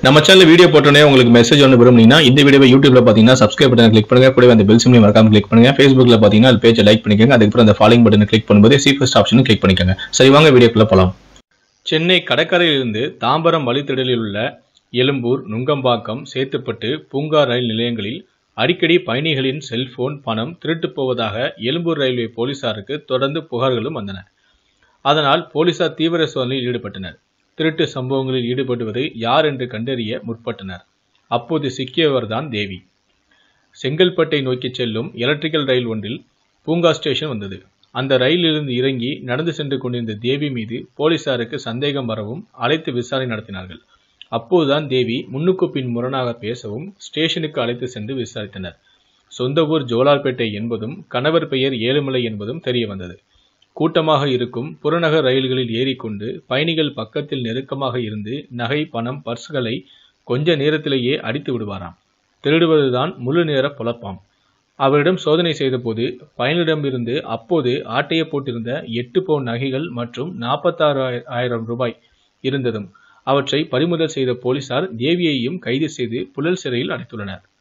நம்ம channel video போட்டோன்னே உங்களுக்கு மெசேஜ் ஒன்று விரும்புனீங்கன்னா இந்த வீடியோவை யூடியூப்ல பார்த்தீங்கன்னா சப்ஸ்கிரைப் பட்டன் கிளிக் பண்ணுங்க கூடவே அந்த பெல் சிம்லையும் மறக்காம கிளிக் பண்ணுங்க ஃபேஸ்புக்ல பார்த்தீங்கன்னா அது பேஜை லைக் பண்ணிக்கோங்க அதுக்கப்புறம் அந்த ஃபாலோயிங் பட்டனை கிளிக் பண்ணும்போது சி ஃபர்ஸ்ட் ஆப்ஷனும் கிளிக் பண்ணிக்கோங்க சரி வாங்க வீடியோக்குள்ள போலாம் சென்னை கடற்கரையிலிருந்து தாம்பரம் வழித்தடலில் உள்ள எழும்பூர் நுங்கம்பாக்கம் சேத்துப்பட்டு பூங்கா ரயில் நிலையங்களில் அடிக்கடி பயணிகளின் செல்போன் பணம் திருட்டு போவதாக எழும்பூர் ரயில்வே போலீசாருக்கு தொடர்ந்து புகார்களும் வந்தன அதனால் போலீசார் தீவிர சோதனையில் ஈடுபட்டனர் திருட்டு சம்பவங்களில் ஈடுபடுவது யார் என்று கண்டறிய முற்பட்டனர் அப்போது சிக்கியவர்தான் தேவி செங்கல்பட்டை நோக்கி செல்லும் எலக்ட்ரிக்கல் ரயில் ஒன்றில் பூங்கா ஸ்டேஷன் வந்தது அந்த ரயிலிலிருந்து இறங்கி நடந்து சென்று கொண்டிருந்த தேவி மீது போலீசாருக்கு சந்தேகம் வரவும் அழைத்து விசாரணை நடத்தினார்கள் அப்போதுதான் தேவி முன்னுக்கு பின் முரணாக பேசவும் ஸ்டேஷனுக்கு அழைத்து சென்று விசாரித்தனர் சொந்த ஊர் ஜோலார்பேட்டை என்பதும் கணவர் பெயர் ஏழுமலை என்பதும் தெரிய வந்தது கூட்டமாக இருக்கும் புறநகர் ரயில்களில் ஏறிக்கொண்டு பயணிகள் பக்கத்தில் நெருக்கமாக இருந்து நகை பணம் பர்ஸ்களை கொஞ்ச நேரத்திலேயே அடித்து விடுவாராம் திருடுவதுதான் முழு நேர பொழப்பாம் அவரிடம் சோதனை செய்தபோது பயணியிடமிருந்து அப்போது ஆட்டைய போட்டிருந்த எட்டு பவுன் நகைகள் மற்றும் நாற்பத்தாறு ஆயிரம் ரூபாய் இருந்ததும் அவற்றை பறிமுதல் செய்த போலீசார் தேவியையும் கைது செய்து புழல் சிறையில் அடைத்துள்ளனர்